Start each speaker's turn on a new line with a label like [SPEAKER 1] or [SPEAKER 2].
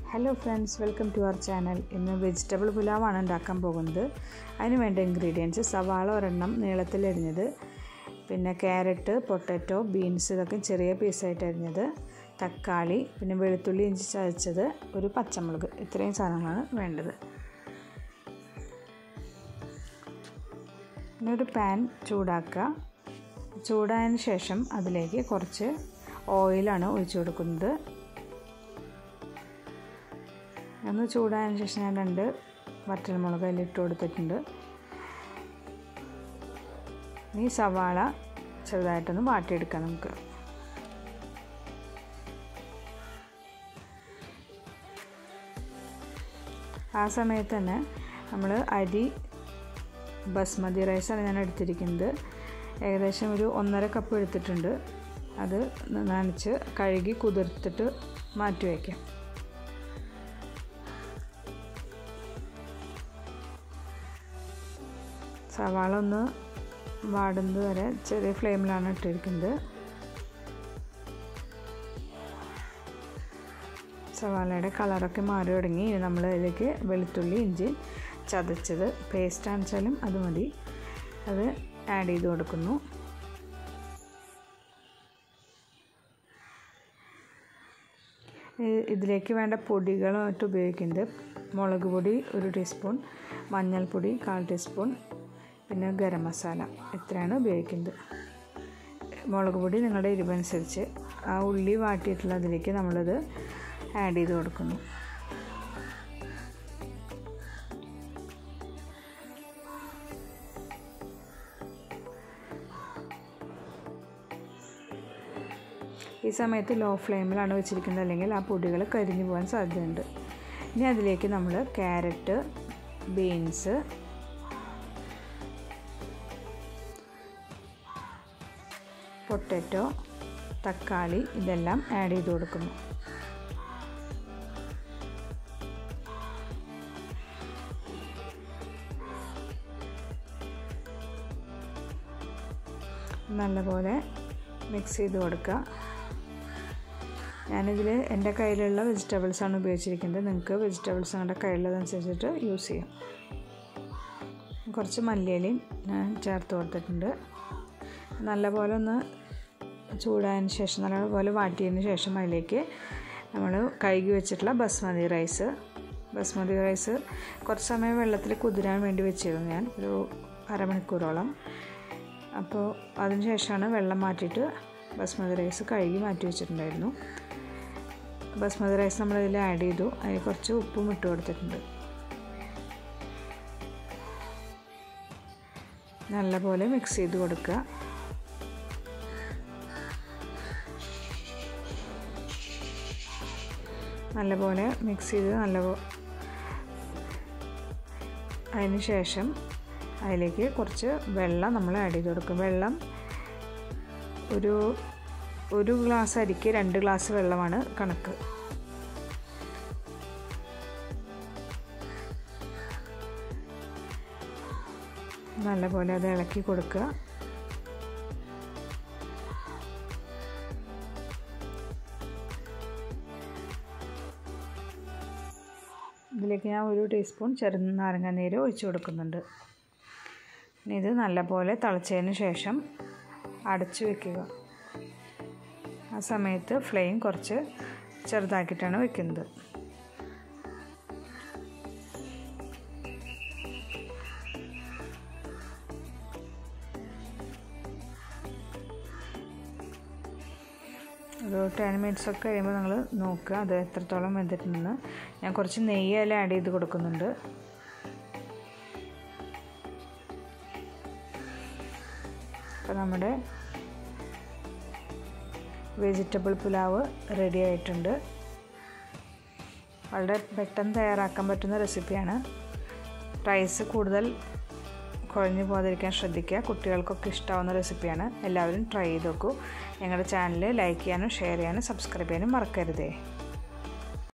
[SPEAKER 1] hello friends welcome to our channel ഇന്ന് vegetable പുലാവാണ് ഉണ്ടാക്കാൻ പോകുന്നത് അതിന് വേണ്ട ഇൻഗ്രീഡിയൻസ് സവാള ഒരെണ്ണം നീളത്തിലരിഞ്ഞത് പിന്നെ ക്യാരറ്റ് പൊട്ടാറ്റോ ബീൻസ് ഇതൊക്കെ ചെറിയ പീസായിട്ട് അരിഞ്ഞത് തക്കാളി പിന്നെ വെളുത്തുള്ളി ഇഞ്ചി ചതച്ചത് ഒരു പച്ചമുളക് ഇത്രയും സാധനങ്ങളാണ് വേണ്ടത് പിന്നെ ഒരു പാൻ ചൂടാക്കുക ചൂടായതിന് ശേഷം അതിലേക്ക് കുറച്ച് ഓയിലാണ് ഒഴിച്ചു കൊടുക്കുന്നത് ഒന്ന് ചൂടായതിന് ശേഷം ഞാൻ രണ്ട് വറ്റൽമുളക് അതിലിട്ട് കൊടുത്തിട്ടുണ്ട് ഈ സവാള ചെറുതായിട്ടൊന്ന് വാട്ടിയെടുക്കാം നമുക്ക് ആ സമയത്ത് തന്നെ നമ്മൾ അരി ബസ്മതി റൈസാണ് ഞാൻ എടുത്തിരിക്കുന്നത് ഏകദേശം ഒരു ഒന്നര കപ്പ് എടുത്തിട്ടുണ്ട് അത് നനച്ച് കഴുകി കുതിർത്തിട്ട് മാറ്റി വയ്ക്കാം സവാള ഒന്ന് വാടുന്നത് വരെ ചെറിയ ഫ്ലെയിമിലാണ് ഇട്ടിരിക്കുന്നത് സവാളയുടെ കളറൊക്കെ മാറി തുടങ്ങി ഇനി നമ്മൾ അതിലേക്ക് വെളുത്തുള്ളി ഇഞ്ചി ചതച്ചത് പേസ്റ്റ് ആണെച്ചാലും അത് മതി അത് ആഡ് ചെയ്ത് കൊടുക്കുന്നു ഇതിലേക്ക് വേണ്ട പൊടികളായിട്ട് ഉപയോഗിക്കുന്നത് മുളക് പൊടി ഒരു ടീസ്പൂൺ മഞ്ഞൾപ്പൊടി കാൽ ടീസ്പൂൺ പിന്നെ ഗരം മസാല ഇത്രയാണ് ഉപയോഗിക്കുന്നത് മുളക് പൊടി നിങ്ങളുടെ എരിവനുസരിച്ച് ആ ഉള്ളി വാട്ടിയിട്ടുള്ള അതിലേക്ക് നമ്മളത് ആഡ് ചെയ്ത് കൊടുക്കുന്നു ഈ സമയത്ത് ലോ ഫ്ലെയിമിലാണ് വെച്ചിരിക്കുന്നത് അല്ലെങ്കിൽ ആ പൊടികൾ കരിഞ്ഞു പോകാൻ സാധ്യതയുണ്ട് ഇനി അതിലേക്ക് നമ്മൾ ക്യാരറ്റ് ബീൻസ് പൊട്ടാറ്റോ തക്കാളി ഇതെല്ലാം ആഡ് ചെയ്ത് കൊടുക്കുന്നു നല്ലപോലെ മിക്സ് ചെയ്ത് കൊടുക്കുക ഞാനിതിൽ എൻ്റെ കയ്യിലുള്ള വെജിറ്റബിൾസാണ് ഉപയോഗിച്ചിരിക്കുന്നത് നിങ്ങൾക്ക് വെജിറ്റബിൾസ് നിങ്ങളുടെ കയ്യിലുള്ളതനുസരിച്ചിട്ട് യൂസ് ചെയ്യാം കുറച്ച് മല്ലിയിലയും ഞാൻ ചേർത്ത് കൊടുത്തിട്ടുണ്ട് നല്ലപോലെ ഒന്ന് ചൂടായതിന് ശേഷം നല്ലപോലെ വാട്ടിയതിന് ശേഷം അതിലേക്ക് നമ്മൾ കഴുകി വെച്ചിട്ടുള്ള ബസ്മതി റൈസ് ബസ്മതി റൈസ് കുറച്ച് സമയം വെള്ളത്തിൽ കുതിരാൻ വേണ്ടി വെച്ചിരുന്നു ഞാൻ ഒരു അരമണിക്കൂറോളം അപ്പോൾ അതിന് ശേഷമാണ് വെള്ളം മാറ്റിയിട്ട് ബസ്മതി റൈസ് കഴുകി മാറ്റി വെച്ചിട്ടുണ്ടായിരുന്നു ബസ്മതി റൈസ് നമ്മളിതിൽ ആഡ് ചെയ്തു അതിൽ കുറച്ച് ഉപ്പും ഇട്ട് കൊടുത്തിട്ടുണ്ട് നല്ലപോലെ മിക്സ് ചെയ്ത് കൊടുക്കുക നല്ലപോലെ മിക്സ് ചെയ്ത് നല്ല അതിന് ശേഷം അതിലേക്ക് കുറച്ച് വെള്ളം നമ്മൾ ആഡ് ചെയ്ത് കൊടുക്കും വെള്ളം ഒരു ഒരു ഗ്ലാസ് അരിക്ക് രണ്ട് ഗ്ലാസ് വെള്ളമാണ് കണക്ക് നല്ലപോലെ അത് ഇളക്കി കൊടുക്കുക ഇതിലേക്ക് ഞാൻ ഒരു ടീസ്പൂൺ ചെറുനാരങ്ങ നീര് ഒഴിച്ചു കൊടുക്കുന്നുണ്ട് ഇനി ഇത് നല്ലപോലെ തിളച്ചതിന് ശേഷം അടച്ചു വെക്കുക ആ സമയത്ത് ഫ്ലെയിം കുറച്ച് ചെറുതാക്കിയിട്ടാണ് വെക്കുന്നത് ഒരു ടെൻ മിനിറ്റ്സ് ഒക്കെ കഴിയുമ്പോൾ നിങ്ങൾ നോക്കുക അത് എത്രത്തോളം വെന്തിട്ടുണ്ടെന്ന് ഞാൻ കുറച്ച് നെയ്യ് അതിൽ ആഡ് ചെയ്ത് കൊടുക്കുന്നുണ്ട് അപ്പോൾ നമ്മുടെ വെജിറ്റബിൾ പുലാവ് റെഡി ആയിട്ടുണ്ട് വളരെ പെട്ടെന്ന് തയ്യാറാക്കാൻ പറ്റുന്ന റെസിപ്പിയാണ് റൈസ് കൂടുതൽ കുഴഞ്ഞു പോകാതിരിക്കാൻ ശ്രദ്ധിക്കുക കുട്ടികൾക്കൊക്കെ ഇഷ്ടമാവുന്ന റെസിപ്പിയാണ് എല്ലാവരും ട്രൈ ചെയ്ത് നോക്കൂ ഞങ്ങളുടെ ചാനൽ ലൈക്ക് ചെയ്യാനും ഷെയർ ചെയ്യാനും സബ്സ്ക്രൈബ് ചെയ്യാനും മറക്കരുതേ